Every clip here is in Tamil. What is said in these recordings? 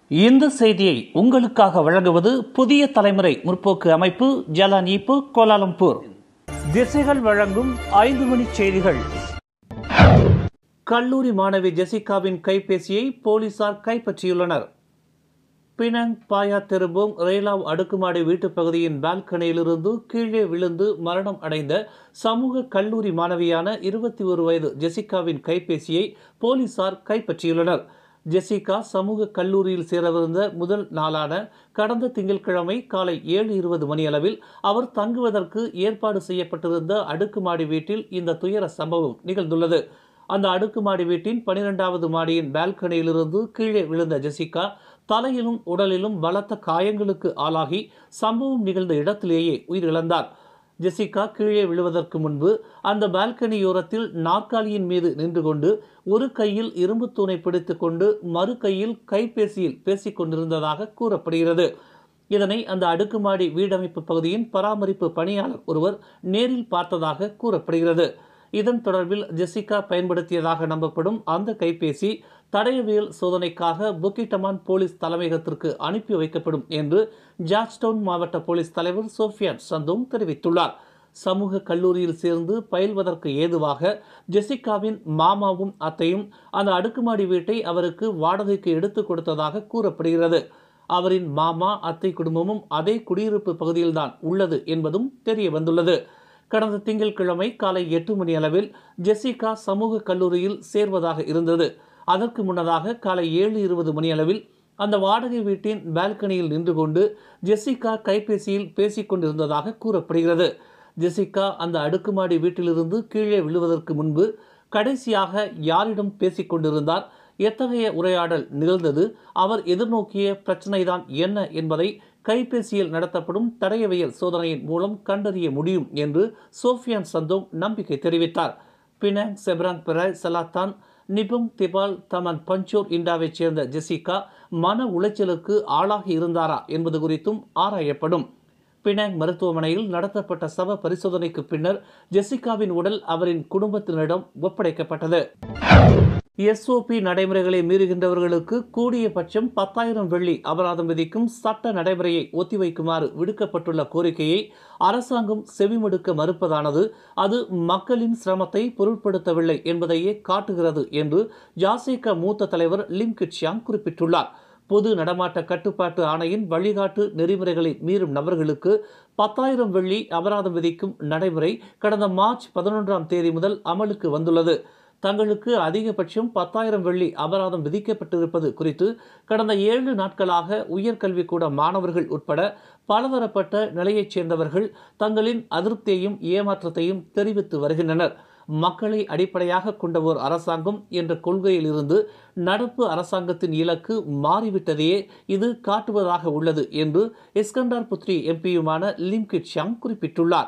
இந்த செய்தியை உங்களுக்காக வழங்குவது புதிய தலைமுறை முற்போக்கு அமைப்பு ஜலான் ஈப்பு கோலாலம்பூர் திசைகள் வழங்கும் ஐந்து மணி செய்திகள் கல்லூரி மாணவி ஜெசிகாவின் கைபேசியை போலீசார் கைப்பற்றியுள்ளனர் பினங் பாயா தெருபோங் ரேலாவ் அடுக்குமாடி வீட்டுப் பகுதியின் பால்கனியிலிருந்து கீழே விழுந்து மரணம் அடைந்த சமூக கல்லூரி மாணவியான இருபத்தி ஒரு வயது ஜெசிகாவின் கைபேசியை போலீசார் கைப்பற்றியுள்ளனர் ஜெசிகா சமூக கல்லூரியில் சேரவிருந்த முதல் நாளான கடந்த திங்கட்கிழமை காலை ஏழு இருபது மணியளவில் அவர் தங்குவதற்கு ஏற்பாடு செய்யப்பட்டிருந்த அடுக்குமாடி வீட்டில் இந்த துயர சம்பவம் நிகழ்ந்துள்ளது அந்த அடுக்குமாடி வீட்டின் பனிரெண்டாவது மாடியின் பால்கனியிலிருந்து கீழே விழுந்த ஜெசிகா தலையிலும் உடலிலும் பலத்த காயங்களுக்கு ஆளாகி சம்பவம் நிகழ்ந்த இடத்திலேயே உயிரிழந்தார் ஜெசிகா கீழே விழுவதற்கு முன்பு அந்த பால்கனியோரத்தில் நாற்காலியின் மீது நின்று கொண்டு ஒரு கையில் இரும்பு தூணை பிடித்துக் கொண்டு மறு கையில் கைபேசியில் பேசிக் கொண்டிருந்ததாக கூறப்படுகிறது இதனை அந்த அடுக்குமாடி வீடமைப்பு பகுதியின் பராமரிப்பு பணியாளர் ஒருவர் நேரில் பார்த்ததாக கூறப்படுகிறது இதன் தொடர்பில் ஜெசிகா பயன்படுத்தியதாக நம்பப்படும் அந்த கைபேசி தடயவியல் சோதனைக்காக புக்கிட்டமான் போலீஸ் தலைமையகத்திற்கு அனுப்பி வைக்கப்படும் என்று ஜார்ஜ்டவுன் மாவட்ட போலீஸ் தலைவர் சோஃபியான் சந்தோம் தெரிவித்துள்ளார் சமூக கல்லூரியில் சேர்ந்து பயில்வதற்கு ஏதுவாக ஜெசிகாவின் மாமாவும் அத்தையும் அந்த அடுக்குமாடி வீட்டை அவருக்கு வாடகைக்கு எடுத்து கொடுத்ததாக கூறப்படுகிறது அவரின் மாமா அத்தை குடும்பமும் அதே குடியிருப்பு பகுதியில்தான் உள்ளது என்பதும் தெரிய வந்துள்ளது கடந்த திங்கட்கிழமை காலை எட்டு மணி அளவில் ஜெசிகா சமூக கல்லூரியில் சேர்வதாக இருந்தது அதற்கு முன்னதாக காலை ஏழு இருபது மணி அளவில் அந்த வாடகை வீட்டின் பால்கனியில் நின்று கொண்டு ஜெசிகா கைபேசியில் பேசிக் கொண்டிருந்ததாக கூறப்படுகிறது ஜெசிகா அந்த அடுக்குமாடி வீட்டிலிருந்து கீழே விழுவதற்கு முன்பு கடைசியாக யாரிடம் பேசிக் கொண்டிருந்தார் எத்தகைய உரையாடல் நிகழ்ந்தது அவர் எதிர்நோக்கிய பிரச்சனைதான் என்ன என்பதை கைபேசியில் நடத்தப்படும் தடயவியல் சோதனையின் மூலம் கண்டறிய முடியும் என்று சோஃபியான் சந்தோம் நம்பிக்கை தெரிவித்தார் Penang Seberang Perai Selatan Nibong Tebal Taman Panchor இண்டாவைச் சேர்ந்த ஜெசிகா மன உளைச்சலுக்கு ஆளாகி இருந்தாரா என்பது குறித்தும் ஆராயப்படும் பினாங் மருத்துவமனையில் நடத்தப்பட்ட சவ பரிசோதனைக்கு பின்னர் ஜெசிகாவின் உடல் அவரின் குடும்பத்தினரிடம் ஒப்படைக்கப்பட்டது எஸ்ஓபி நடைமுறைகளை மீறுகின்றவர்களுக்கு கூடிய பட்சம் பத்தாயிரம் வெள்ளி அபராதம் விதிக்கும் சட்ட நடைமுறையை ஒத்திவைக்குமாறு விடுக்கப்பட்டுள்ள கோரிக்கையை அரசாங்கம் செவிமடுக்க மறுப்பதானது அது மக்களின் சிரமத்தை பொருட்படுத்தவில்லை என்பதையே காட்டுகிறது என்று ஜாசேக மூத்த தலைவர் லிம் கிட்சியாங் குறிப்பிட்டுள்ளார் பொது நடமாட்ட கட்டுப்பாட்டு ஆணையின் வழிகாட்டு நெறிமுறைகளை மீறும் நபர்களுக்கு பத்தாயிரம் வெள்ளி அபராதம் விதிக்கும் நடைமுறை கடந்த மார்ச் பதினொன்றாம் தேதி முதல் அமலுக்கு வந்துள்ளது தங்களுக்கு அதிகபட்சம் பத்தாயிரம் வெள்ளி அபராதம் விதிக்கப்பட்டிருப்பது குறித்து கடந்த ஏழு நாட்களாக உயர்கல்விக்கூட மாணவர்கள் உட்பட பலதரப்பட்ட நிலையைச் சேர்ந்தவர்கள் தங்களின் அதிருப்தியையும் ஏமாற்றத்தையும் தெரிவித்து வருகின்றனர் மக்களை அடிப்படையாக கொண்ட ஒரு அரசாங்கம் என்ற கொள்கையில் இருந்து நடப்பு அரசாங்கத்தின் இலக்கு மாறிவிட்டதையே இது காட்டுவதாக உள்ளது என்று இஸ்கண்டார் புத்ரி எம்பியுமான லிம் கிட்ஷாங் குறிப்பிட்டுள்ளார்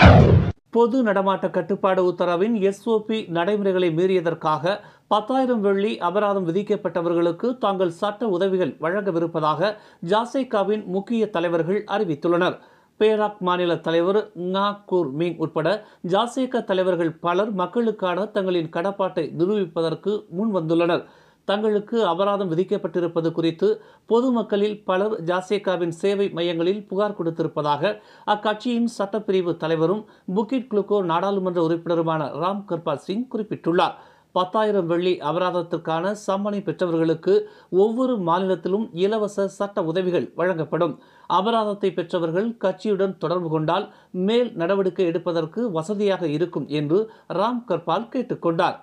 பொது நடமாட்ட கட்டுப்பாடு உத்தரவின் எஸ்ஓபி நடைமுறைகளை மீறியதற்காக பத்தாயிரம் வெள்ளி அபராதம் விதிக்கப்பட்டவர்களுக்கு தாங்கள் சட்ட உதவிகள் வழங்கவிருப்பதாக ஜாசேகாவின் முக்கிய தலைவர்கள் அறிவித்துள்ளனர் பேராக் மாநில தலைவர் ngா கூர் மிங் உட்பட ஜாசேகா தலைவர்கள் பலர் மக்களுக்கான தங்களின் கடப்பாட்டை நிரூபிப்பதற்கு முன் வந்துள்ளனர் தங்களுக்கு அபராதம் விதிக்கப்பட்டிருப்பது குறித்து பொதுமக்களில் பலர் ஜாசேகாவின் சேவை மையங்களில் புகார் கொடுத்திருப்பதாக அக்கட்சியின் சட்டப்பிரிவு தலைவரும் புக்கிட் குளுக்கோ நாடாளுமன்ற உறுப்பினருமான ராம் கர்பால் சிங் குறிப்பிட்டுள்ளார் பத்தாயிரம் வெள்ளி அபராதத்திற்கான சம்மனை பெற்றவர்களுக்கு ஒவ்வொரு மாநிலத்திலும் இலவச சட்ட உதவிகள் வழங்கப்படும் அபராதத்தை பெற்றவர்கள் கட்சியுடன் தொடர்பு கொண்டால் மேல் நடவடிக்கை எடுப்பதற்கு வசதியாக இருக்கும் என்று ராம் கர்பால் கேட்டுக்கொண்டார்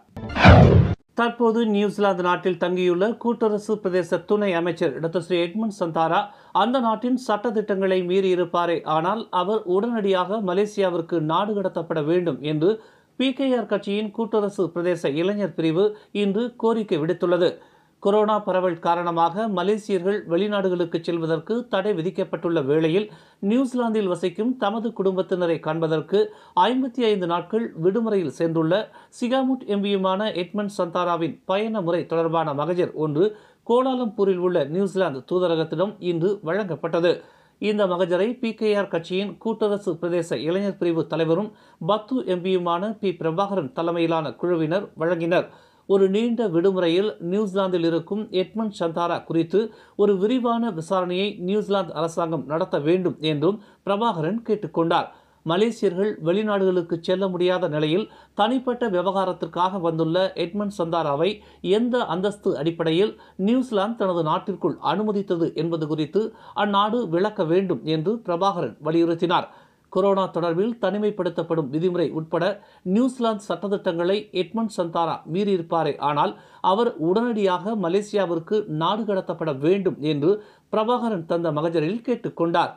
தற்போது நியூசிலாந்து நாட்டில் தங்கியுள்ள கூட்டரசு பிரதேச துணை அமைச்சர் டாக்டர் ஸ்ரீ எட்மண்ட் சந்தாரா அந்த நாட்டின் சட்டத்திட்டங்களை மீறியிருப்பாரே ஆனால் அவர் உடனடியாக மலேசியாவிற்கு நாடு கடத்தப்பட வேண்டும் என்று பிகேஆர் கட்சியின் கூட்டரசு பிரதேச இளைஞர் பிரிவு இன்று கோரிக்கை விடுத்துள்ளது கொரோனா பரவல் காரணமாக மலேசியர்கள் வெளிநாடுகளுக்கு செல்வதற்கு தடை விதிக்கப்பட்டுள்ள வேளையில் நியூசிலாந்தில் வசிக்கும் தமது குடும்பத்தினரை காண்பதற்கு ஐம்பத்தி ஐந்து நாட்கள் விடுமுறையில் சென்றுள்ள சிகாமுட் எம்பியுமான எட்மண்ட் சந்தாராவின் பயண முறை தொடர்பான மகஜர் ஒன்று கோலாலம்பூரில் உள்ள நியூசிலாந்து தூதரகத்திடம் இன்று வழங்கப்பட்டது இந்த மகஜரை பிகேஆர் கட்சியின் கூட்டரசு பிரதேச இளைஞர் பிரிவு தலைவரும் பத்து எம்பியுமான பி பிரபாகரன் தலைமையிலான குழுவினர் வழங்கினர் ஒரு நீண்ட விடுமுறையில் நியூசிலாந்தில் இருக்கும் எட்மண்ட் சந்தாரா குறித்து ஒரு விரிவான விசாரணையை நியூசிலாந்து அரசாங்கம் நடத்த வேண்டும் என்றும் பிரபாகரன் கேட்டுக்கொண்டார் மலேசியர்கள் வெளிநாடுகளுக்கு செல்ல முடியாத நிலையில் தனிப்பட்ட விவகாரத்திற்காக வந்துள்ள எட்மண்ட் சந்தாராவை எந்த அந்தஸ்து அடிப்படையில் நியூசிலாந்து தனது நாட்டிற்குள் அனுமதித்தது என்பது குறித்து அந்நாடு விளக்க வேண்டும் என்று பிரபாகரன் வலியுறுத்தினார் கொரோனா தொடர்பில் தனிமைப்படுத்தப்படும் விதிமுறை உட்பட நியூசிலாந்து சட்டத்திட்டங்களை எட்மண்ட் சந்தாரா மீறியிருப்பாரே ஆனால் அவர் உடனடியாக மலேசியாவிற்கு நாடு கடத்தப்பட வேண்டும் என்று பிரபாகரன் தந்த மகஜரில் கேட்டுக்கொண்டார்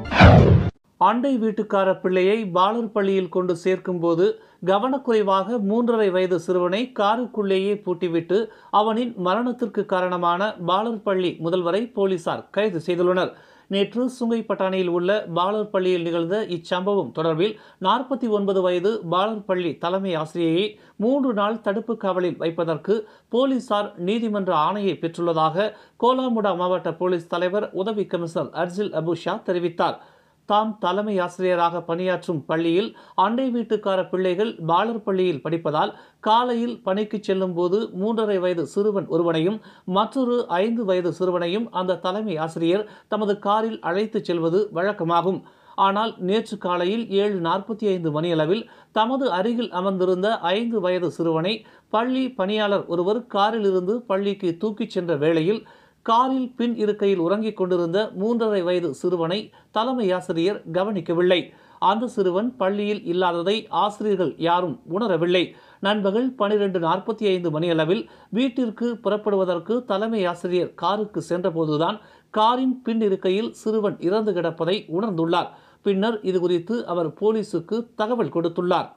அண்டை வீட்டுக்கார பிள்ளையை பாலர் பள்ளியில் கொண்டு சேர்க்கும்போது கவனக்குறைவாக மூன்றரை வயது சிறுவனை காருக்குள்ளேயே பூட்டிவிட்டு அவனின் மரணத்திற்கு காரணமான பாலர் பள்ளி முதல்வரை போலீசார் கைது செய்துள்ளனர் நேற்று சுங்கைப்பட்டாணியில் உள்ள பாலர் பள்ளியில் நிகழ்ந்த இச்சம்பவம் தொடர்பில் நாற்பத்தி ஒன்பது வயது பாலர் பள்ளி தலைமை ஆசிரியையை மூன்று நாள் தடுப்பு காவலில் வைப்பதற்கு போலீசார் நீதிமன்ற ஆணையை பெற்றுள்ளதாக கோலாமுடா மாவட்ட போலீஸ் தலைவர் உதவி கமிஷனர் அர்ஜில் அபுஷா தெரிவித்தார் தாம் தலைமை ஆசிரியராக பணியாற்றும் பள்ளியில் அண்டை வீட்டுக்கார பிள்ளைகள் பாலர் பள்ளியில் படிப்பதால் காலையில் பணிக்கு செல்லும் போது மூன்றரை வயது சிறுவன் ஒருவனையும் மற்றொரு ஐந்து வயது சிறுவனையும் அந்த தலைமை ஆசிரியர் தமது காரில் அழைத்துச் செல்வது வழக்கமாகும் ஆனால் நேற்று காலையில் ஏழு நாற்பத்தி ஐந்து மணியளவில் தமது அருகில் அமர்ந்திருந்த ஐந்து வயது சிறுவனை பள்ளி பணியாளர் ஒருவர் காரிலிருந்து பள்ளிக்கு தூக்கிச் சென்ற வேளையில் காரில் பின் இருக்கையில் உறங்கிக் கொண்டிருந்த மூன்றரை வயது சிறுவனை தலைமை ஆசிரியர் கவனிக்கவில்லை அந்த சிறுவன் பள்ளியில் இல்லாததை ஆசிரியர்கள் யாரும் உணரவில்லை நண்பகல் பனிரெண்டு நாற்பத்தி ஐந்து மணியளவில் வீட்டிற்கு புறப்படுவதற்கு தலைமை ஆசிரியர் காருக்கு சென்றபோதுதான் காரின் பின் இருக்கையில் சிறுவன் இறந்து கிடப்பதை உணர்ந்துள்ளார் பின்னர் இது குறித்து அவர் போலீசுக்கு தகவல் கொடுத்துள்ளார்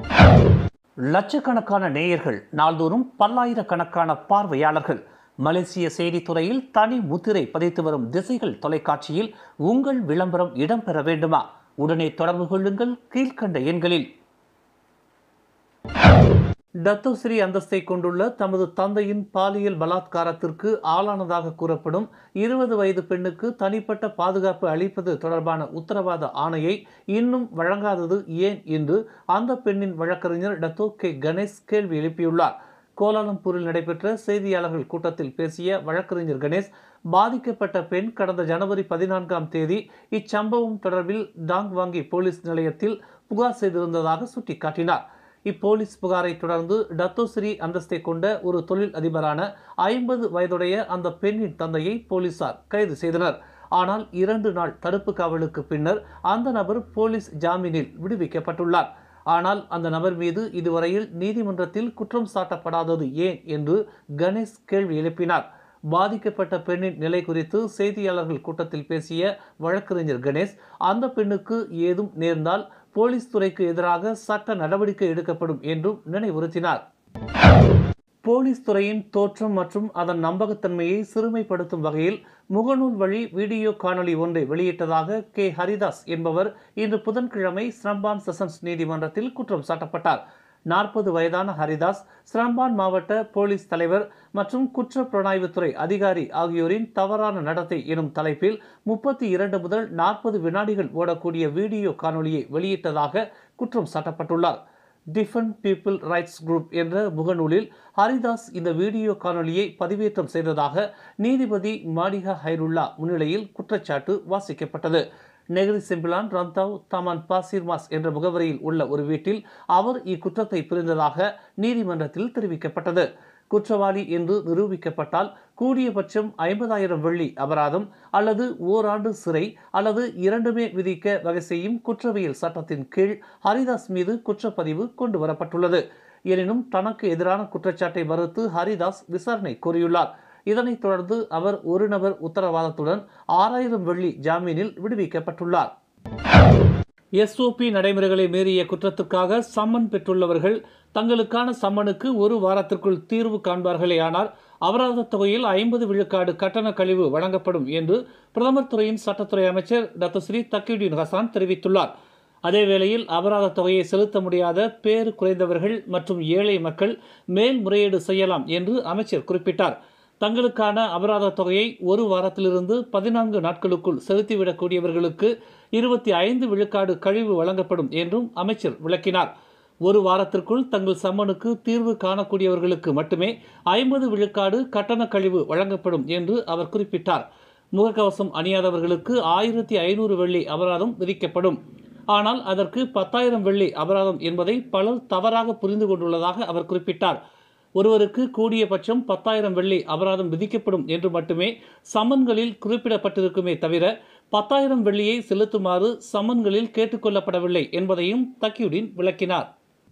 லட்சக்கணக்கான நேயர்கள் நாள்தோறும் பல்லாயிரக்கணக்கான பார்வையாளர்கள் மலேசிய செய்தித்துறையில் தனி முத்திரை பதித்து வரும் திசைகள் தொலைக்காட்சியில் உங்கள் விளம்பரம் இடம்பெற வேண்டுமா உடனே தொடர்பு கொள்ளுங்கள் கீழ்கண்ட எண்களில் தத்தோஸ்ரீ அந்தஸ்தை கொண்டுள்ள தமது தந்தையின் பாலியல் பலாத்காரத்திற்கு ஆளானதாக கூறப்படும் இருபது வயது பெண்ணுக்கு தனிப்பட்ட பாதுகாப்பு அளிப்பது தொடர்பான உத்தரவாத ஆணையை இன்னும் வழங்காதது ஏன் என்று அந்த பெண்ணின் வழக்கறிஞர் டத்தோ கே கணேஷ் கேள்வி எழுப்பியுள்ளார் கோலாலம்பூரில் நடைபெற்ற செய்தியாளர்கள் கூட்டத்தில் பேசிய வழக்கறிஞர் கணேஷ் பாதிக்கப்பட்ட பெண் கடந்த ஜனவரி பதினான்காம் தேதி இச்சம்பவம் தொடர்பில் டாங் வாங்கி போலீஸ் நிலையத்தில் புகார் செய்திருந்ததாக சுட்டிக்காட்டினார் இப்போலீஸ் புகாரை தொடர்ந்து டத்தோஸ்ரீ அந்தஸ்தை கொண்ட ஒரு தொழில் அதிபரான ஐம்பது வயதுடைய அந்த பெண்ணின் தந்தையை போலீசார் கைது செய்தனர் ஆனால் இரண்டு நாள் தடுப்பு காவலுக்கு பின்னர் அந்த நபர் போலீஸ் ஜாமீனில் விடுவிக்கப்பட்டுள்ளார் ஆனால் அந்த நபர் மீது இதுவரையில் நீதிமன்றத்தில் குற்றம் சாட்டப்படாதது ஏன் என்று கணேஷ் கேள்வி எழுப்பினார் பாதிக்கப்பட்ட பெண்ணின் நிலை குறித்து செய்தியாளர்கள் கூட்டத்தில் பேசிய வழக்கறிஞர் கணேஷ் அந்த பெண்ணுக்கு ஏதும் நேர்ந்தால் போலீஸ் துறைக்கு எதிராக சட்ட நடவடிக்கை எடுக்கப்படும் என்றும் நினைவுறுத்தினார் போலீஸ் துறையின் தோற்றம் மற்றும் அதன் நம்பகத்தன்மையை சிறுமைப்படுத்தும் வகையில் முகநூல் வழி வீடியோ காணொளி ஒன்றை வெளியிட்டதாக கே ஹரிதாஸ் என்பவர் இன்று புதன்கிழமை ஸ்ரம்பான் செஷன்ஸ் நீதிமன்றத்தில் குற்றம் சாட்டப்பட்டார் நாற்பது வயதான ஹரிதாஸ் ஸ்ரம்பான் மாவட்ட போலீஸ் தலைவர் மற்றும் குற்ற புலனாய்வுத்துறை அதிகாரி ஆகியோரின் தவறான நடத்தை எனும் தலைப்பில் முப்பத்தி இரண்டு முதல் நாற்பது வினாடிகள் ஓடக்கூடிய வீடியோ காணொளியை வெளியிட்டதாக குற்றம் சாட்டப்பட்டுள்ளார் டிஃபன் பீப்புள் ரைட்ஸ் குரூப் என்ற முகநூலில் ஹரிதாஸ் இந்த வீடியோ காணொளியை பதிவேற்றம் செய்ததாக நீதிபதி மாடிகா ஹைருல்லா முன்னிலையில் குற்றச்சாட்டு வாசிக்கப்பட்டது Negeri Sembilan Rantau Taman Pasir Mas என்ற முகவரியில் உள்ள ஒரு வீட்டில் அவர் இக்குற்றத்தை புரிந்ததாக நீதிமன்றத்தில் தெரிவிக்கப்பட்டது குற்றவாளி என்று நிரூபிக்கப்பட்டால் கூடியபட்சம் ஐம்பதாயிரம் வெள்ளி அபராதம் அல்லது ஓராண்டு சிறை அல்லது இரண்டுமே விதிக்க வகை செய்யும் குற்றவியல் சட்டத்தின் கீழ் ஹரிதாஸ் மீது குற்றப்பதிவு கொண்டு வரப்பட்டுள்ளது எனினும் தனக்கு எதிரான குற்றச்சாட்டை மறுத்து ஹரிதாஸ் விசாரணை கோரியுள்ளார் இதனைத் தொடர்ந்து அவர் ஒரு நபர் உத்தரவாதத்துடன் ஆறாயிரம் வெள்ளி ஜாமீனில் விடுவிக்கப்பட்டுள்ளார் எஸ்ஓபி நடைமுறைகளை மீறிய குற்றத்துக்காக சம்மன் பெற்றுள்ளவர்கள் தங்களுக்கான சம்மனுக்கு ஒரு வாரத்திற்குள் தீர்வு காண்பார்களேயானால் அபராத தொகையில் ஐம்பது விழுக்காடு கட்டண கழிவு வழங்கப்படும் என்று பிரதமர் துறையின் சட்டத்துறை அமைச்சர் டாக்டர் ஸ்ரீ தக்கியுடின் ஹசான் தெரிவித்துள்ளார் அதேவேளையில் அபராத தொகையை செலுத்த முடியாத பேறு குறைந்தவர்கள் மற்றும் ஏழை மக்கள் மேல்முறையீடு செய்யலாம் என்று அமைச்சர் குறிப்பிட்டார் தங்களுக்கான அபராத தொகையை ஒரு வாரத்திலிருந்து பதினான்கு நாட்களுக்குள் செலுத்திவிடக்கூடியவர்களுக்கு இருபத்தி ஐந்து விழுக்காடு கழிவு வழங்கப்படும் என்றும் அமைச்சர் விளக்கினார் ஒரு வாரத்திற்குள் தங்கள் சம்மனுக்கு தீர்வு காணக்கூடியவர்களுக்கு மட்டுமே ஐம்பது விழுக்காடு கட்டண கழிவு வழங்கப்படும் என்று அவர் குறிப்பிட்டார் முகக்கவசம் அணியாதவர்களுக்கு ஆயிரத்தி ஐநூறு வெள்ளி அபராதம் விதிக்கப்படும் ஆனால் அதற்கு பத்தாயிரம் வெள்ளி அபராதம் என்பதை பலர் தவறாக புரிந்து கொண்டுள்ளதாக அவர் குறிப்பிட்டார் ஒருவருக்கு கூடிய பட்சம் பத்தாயிரம் வெள்ளி அபராதம் விதிக்கப்படும் என்று மட்டுமே சம்மன்களில் குறிப்பிடப்பட்டிருக்குமே தவிர பத்தாயிரம் வெள்ளியை செலுத்துமாறு சம்மன்களில் கேட்டுக்கொள்ளப்படவில்லை என்பதையும் தக்கியுடின் விளக்கினார்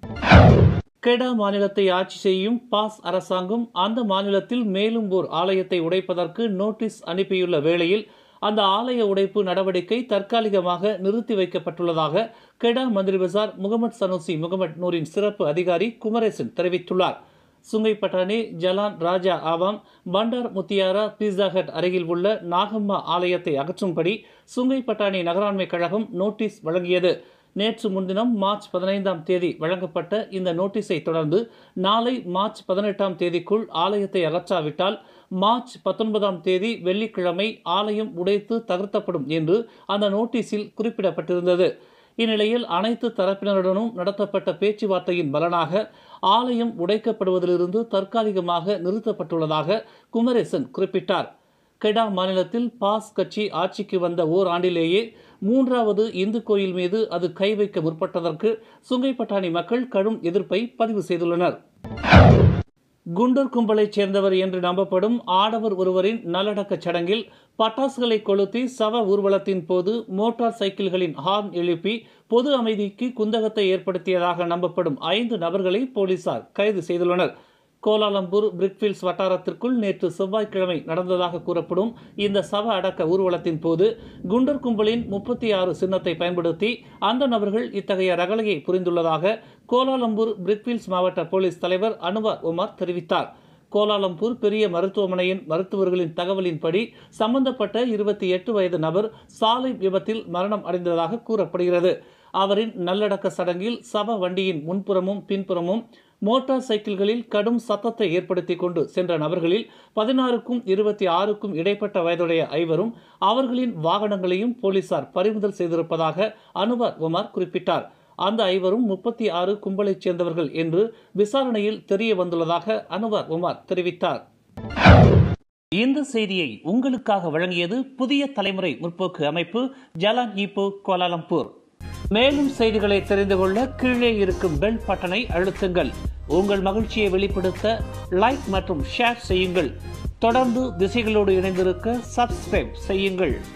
கெடா மாநிலத்தை ஆட்சி செய்யும் பாஸ் அரசாங்கம் அந்த மாநிலத்தில் மேலும் ஓர் ஆலயத்தை உடைப்பதற்கு நோட்டீஸ் அனுப்பியுள்ள வேளையில் அந்த ஆலய உடைப்பு நடவடிக்கை தற்காலிகமாக நிறுத்தி வைக்கப்பட்டுள்ளதாக கெடா மந்திரி பசார் முகமது சனூசி முகமது நூரின் சிறப்பு அதிகாரி குமரேசன் தெரிவித்துள்ளார் சுங்கை பட்டாணி ஜலான் ராஜா ஆவாம் பண்டார் முத்தியாரா பீஸா ஹட் அருகில் உள்ள நாகம்மா ஆலயத்தை அகற்றும்படி சுங்கை பட்டாணி நகராண்மை கழகம் நோட்டீஸ் வழங்கியது நேற்று முன்தினம் மார்ச் பதினைந்தாம் தேதி வழங்கப்பட்ட இந்த நோட்டீஸை தொடர்ந்து நாளை மார்ச் பதினெட்டாம் தேதிக்குள் ஆலயத்தை அகற்றாவிட்டால் மார்ச் பத்தொன்பதாம் தேதி வெள்ளிக்கிழமை ஆலயம் உடைத்து தகர்த்தப்படும் என்று அந்த நோட்டீஸில் குறிப்பிடப்பட்டிருந்தது இந்நிலையில் அனைத்து தரப்பினருடனும் நடத்தப்பட்ட பேச்சுவார்த்தையின் பலனாக ஆலயம் உடைக்கப்படுவதிலிருந்து தற்காலிகமாக நிறுத்தப்பட்டுள்ளதாக குமரேசன் குறிப்பிட்டார் கெடா மாநிலத்தில் பாஸ் கட்சி ஆட்சிக்கு வந்த ஓர் ஆண்டிலேயே மூன்றாவது இந்து கோயில் மீது அது கை வைக்க முற்பட்டதற்கு சுங்கைப்பட்டாணி மக்கள் கடும் எதிர்ப்பை பதிவு செய்துள்ளனர் குண்டர் கும்பலைச் சேர்ந்தவர் என்று நம்பப்படும் ஆடவர் ஒருவரின் நல்லடக்கச் சடங்கில் பட்டாசுகளை கொளுத்தி சவ ஊர்வலத்தின் போது மோட்டார் சைக்கிள்களின் ஹார்ன் எழுப்பி பொது அமைதிக்கு குந்தகத்தை ஏற்படுத்தியதாக நம்பப்படும் ஐந்து நபர்களை போலீசார் கைது செய்துள்ளனர் கோலாலம்பூர் பிரிக்ஃபீல்ட்ஸ் வட்டாரத்திற்குள் நேற்று செவ்வாய்க்கிழமை நடந்ததாக கூறப்படும் இந்த சவ அடக்க ஊர்வலத்தின் போது குண்டர் கும்பலின் முப்பத்தி ஆறு சின்னத்தை பயன்படுத்தி அந்த நபர்கள் இத்தகைய ரகளையை புரிந்துள்ளதாக கோலாலம்பூர் பிரிக்ஃபீல்ட்ஸ் மாவட்ட போலீஸ் தலைவர் அனுவார் உமார் தெரிவித்தார் கோலாலம்பூர் பெரிய மருத்துவமனையின் மருத்துவர்களின் தகவலின்படி சம்பந்தப்பட்ட இருபத்தி எட்டு வயது நபர் சாலை விபத்தில் மரணம் அடைந்ததாக கூறப்படுகிறது அவரின் நல்லடக்க சடங்கில் சப வண்டியின் முன்புறமும் பின்புறமும் மோட்டார் சைக்கிள்களில் கடும் சத்தத்தை ஏற்படுத்தி கொண்டு சென்ற நபர்களில் பதினாறுக்கும் இருபத்தி ஆறுக்கும் இடைப்பட்ட வயதுடைய ஐவரும் அவர்களின் வாகனங்களையும் போலீசார் பறிமுதல் செய்திருப்பதாக அனுவார் உமார் குறிப்பிட்டார் அந்த ஐவரும் முப்பத்தி ஆறு கும்பலைச் சேர்ந்தவர்கள் என்று விசாரணையில் தெரிய வந்துள்ளதாக அனுவார் உமார் தெரிவித்தார் இந்த செய்தியை உங்களுக்காக வழங்கியது புதிய தலைமுறை முற்போக்கு அமைப்பு ஜலான் ஈப்போ கோலாலம்பூர் மேலும் செய்திகளை தெரிந்து கொள்ள கீழே இருக்கும் பெல் பட்டனை அழுத்துங்கள் உங்கள் மகிழ்ச்சியை வெளிப்படுத்த லைக் மற்றும் ஷேர் செய்யுங்கள் தொடர்ந்து திசைகளோடு இணைந்திருக்க சப்ஸ்கிரைப் செய்யுங்கள்